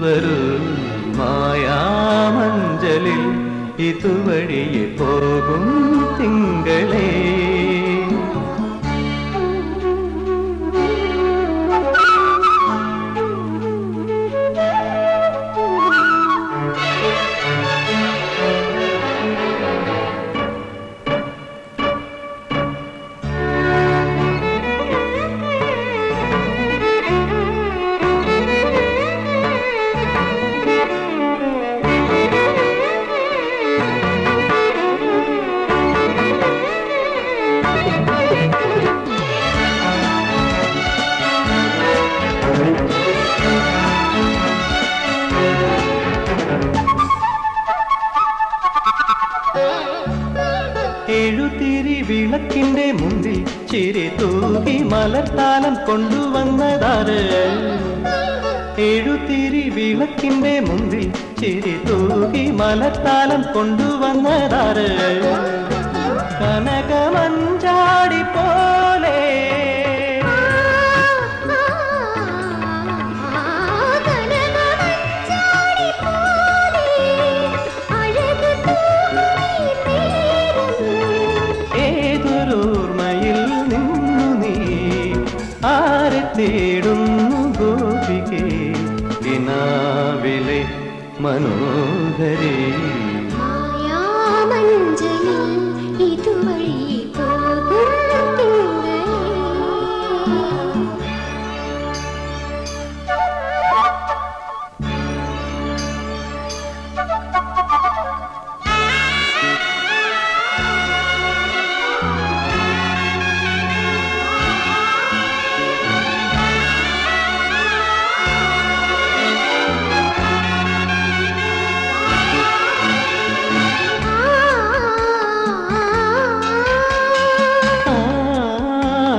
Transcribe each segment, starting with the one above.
വരൂ മായാമഞ്ചലിൽ ഇതുവഴിയെ പോകും തിങ്കളേ എഴുതിരി വിളക്കിന്റെ മുമ്പിൽ ചിരി തൂകി മലർത്താലം കൊണ്ടുവന്നതാര് എഴുതിരി വിളക്കിന്റെ മുമ്പിൽ ചിരി തൂകി മലർത്താലം കൊണ്ടുവന്നതാര് കനകമഞ്ചാടി പോലെ ഏതൊരോർമ്മയിൽ നിന്നു നീ ആരെ തേടുന്നു ഗോപികേ ദിനാവിലെ മനോഹരേ ഇതുവഴി പോകും തിങ്കളേ ആ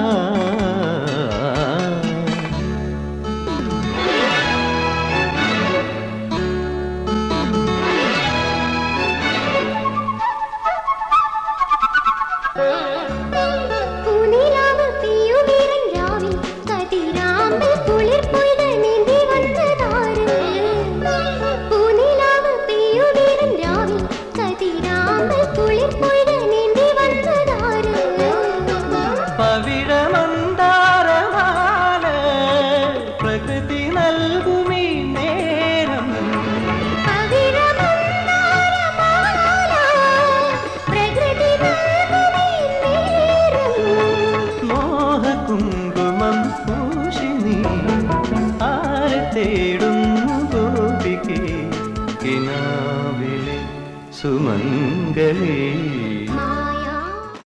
പൂനിലാവ് പെയ്യുമിരൻ രാവിൽ കതിരാമ്പൽ കുളിർ പൊയ്ത നീന്തി വന്നതാര് പൂനിലാവ് പെയ്യുമിരൻ രാവിൽ കതിരാമ്പൽ കുളിർ പൊയ്ത നീന്തി വന്നതാര് പവിഴമന്താരമാല പ്രകൃതി നൽകുമീ നേരം പവിഴമന്ദാരമാല പ്രകൃതി നൽകുമീ നേരം മോഹകുങ്കുമം പൂശിനി ആരെ തേടുന്നു ഗോപികേ കിനാവിലെ സുമംഗലേ